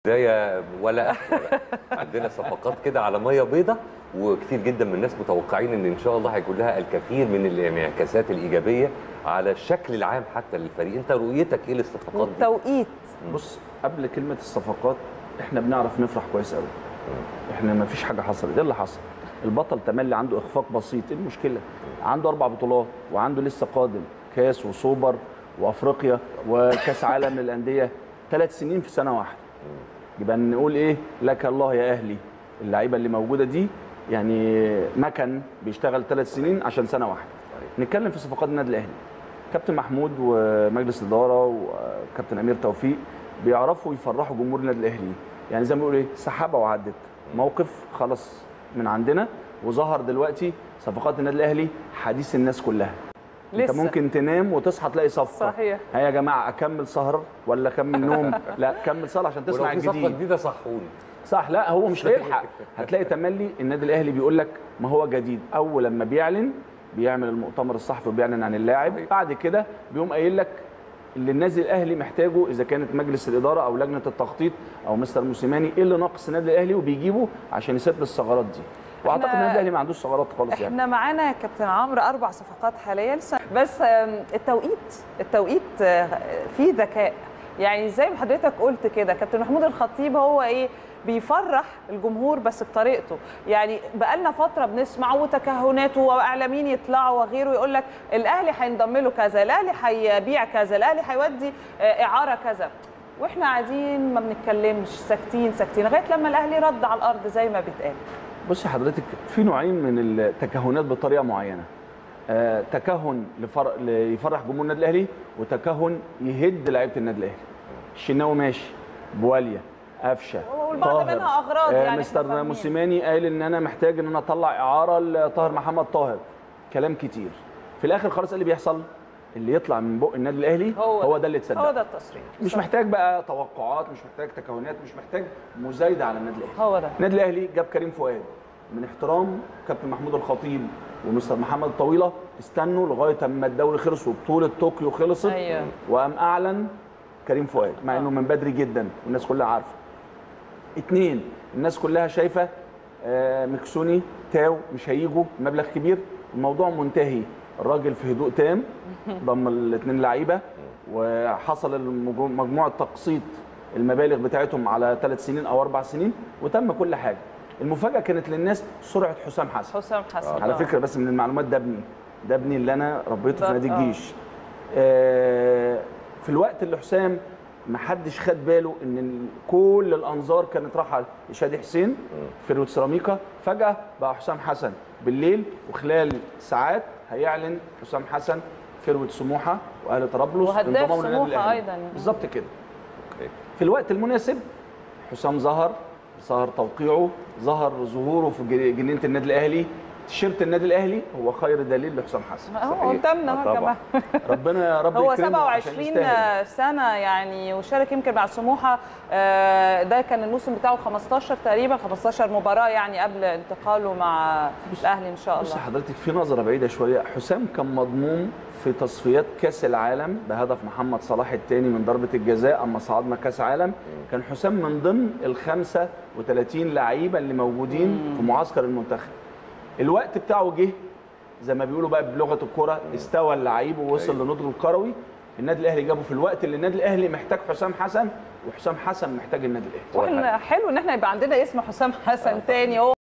بدايه ولا احنا بقى. عندنا صفقات كده على ميه بيضة وكتير جدا من الناس متوقعين ان ان شاء الله هيكون لها الكثير من الانعكاسات الايجابيه على الشكل العام حتى للفريق انت رؤيتك ايه للصفقات دي والتوقيت بص قبل كلمه الصفقات احنا بنعرف نفرح كويس قوي احنا ما فيش حاجه حصلت ايه اللي حصل البطل تملي عنده اخفاق بسيط ايه المشكله عنده اربع بطولات وعنده لسه قادم كاس وسوبر وافريقيا وكاس عالم للانديه ثلاث سنين في سنه واحده يبقى نقول ايه لك الله يا اهلي اللعيبه اللي موجوده دي يعني مكن بيشتغل ثلاث سنين عشان سنه واحده نتكلم في صفقات النادي الاهلي كابتن محمود ومجلس الاداره وكابتن امير توفيق بيعرفوا يفرحوا جمهور النادي الاهلي يعني زي ما بيقولوا ايه سحابه وعدت موقف خلص من عندنا وظهر دلوقتي صفقات النادي الاهلي حديث الناس كلها انت لسه. ممكن تنام وتصحى تلاقي صفقه صحيح. ها يا جماعه اكمل سهر ولا اكمل نوم لا كمل سهر عشان ولو تسمع في صفقه الجديد جديده صحوني صح لا هو مش هيلحق هتلاقي تملي النادي الاهلي بيقول لك ما هو جديد اول لما بيعلن بيعمل المؤتمر الصحفي وبيعلن عن اللاعب بعد كده بيقوم قايل لك اللي النادي الاهلي محتاجه اذا كانت مجلس الاداره او لجنه التخطيط او مستر موسيماني ايه اللي ناقص النادي الاهلي وبيجيبه عشان يسد الثغرات دي واعتقد النادي الاهلي ما عندوش ثغرات خالص يعني احنا معانا يا كابتن عمرو اربع صفقات حاليا لسه بس آم، التوقيت التوقيت آه، فيه ذكاء يعني زي ما حضرتك قلت كده كابتن محمود الخطيب هو ايه بيفرح الجمهور بس بطريقته يعني بقالنا فتره بنسمع وتكهنات واعلاميين يطلعوا وغيره يقول لك الاهلي هينضم له كذا الاهلي هيبيع كذا الاهلي هيودي آه، اعاره كذا واحنا قاعدين ما بنتكلمش ساكتين ساكتين لغايه لما الاهلي رد على الارض زي ما بيتقال بصي حضرتك في نوعين من التكهنات بطريقه معينه آه تكهن لفر... يفرح جمهور النادي الاهلي وتكهن يهد لعيبه النادي الاهلي الشناوي ماشي بواليا قفشه والبعض طاهر. منها أغراض يعني إحنا مستر فاهمين. موسيماني قال ان انا محتاج ان انا اطلع اعاره لطاهر محمد طاهر كلام كتير في الاخر خالص ايه اللي بيحصل اللي يطلع من بق النادي الاهلي هو, هو ده اللي تصدق هو ده التصريح مش صح. محتاج بقى توقعات مش محتاج تكهنات مش محتاج مزايده على النادي الاهلي هو ده النادي الاهلي جاب كريم فؤاد من احترام كابتن محمود الخطيب ومستر محمد طويله استنوا لغايه اما الدوري خلص وبطوله طوكيو خلصت أيوة. وقام اعلن كريم فؤاد مع انه من بدري جدا والناس كلها عارفه اتنين الناس كلها شايفه آه، مكسوني تاو مش هيجوا مبلغ كبير الموضوع منتهي الراجل في هدوء تام ضم الاثنين لعيبه وحصل المجمو- مجموعه تقسيط المبالغ بتاعتهم على ثلاث سنين او اربع سنين وتم كل حاجه المفاجاه كانت للناس سرعه حسام حسن حسام حسن على آه. فكره بس من المعلومات ده ابني ده ابني اللي انا ربيته في ده- نادي آه. الجيش آه، في الوقت اللي حسام ما حدش خد باله ان ال- كل الانظار كانت رايحه لشادي حسين فيرويد سيراميكا فجاه بقى حسام حسن بالليل وخلال ساعات هيعلن حسام حسن فيرويد سموحه واهلي طرابلس وهداف انضمامه للنادي سموحة الأهلي. أيضاً. بالظبط كده أوكي. في الوقت المناسب حسام ظهر ظهر توقيعه ظهر ظهوره في جن- جنينه النادي الاهلي تيشيرت النادي الاهلي هو خير دليل لحسام حسن هو صحيح. قدامنا آه أهو يا طبعاً. جماعه ربنا يا رب هو يكرمه عشان 27 يستاهل. سنه يعني وشارك يمكن مع سموحه آه، ده كان الموسم بتاعه 15 تقريبا 15 مباراه يعني قبل انتقاله مع الاهلي ان شاء بص الله حضرتك في نظره بعيده شويه حسام كان مضموم في تصفيات كاس العالم بهدف محمد صلاح الثاني من ضربه الجزاء اما صعدنا كاس عالم كان حسام من ضمن ال 35 لعيبه اللي موجودين في معسكر المنتخب الوقت بتاعه جه زي ما بيقولوا بقى بلغه الكره استوى اللعيب ووصل أيوة. لنضج الكروي النادي الاهلي جابه في الوقت اللي النادي الاهلي محتاج حسام حسن وحسام حسن محتاج النادي الاهلي واحنا حلو ان احنا يبقى عندنا اسم حسام حسن تاني هو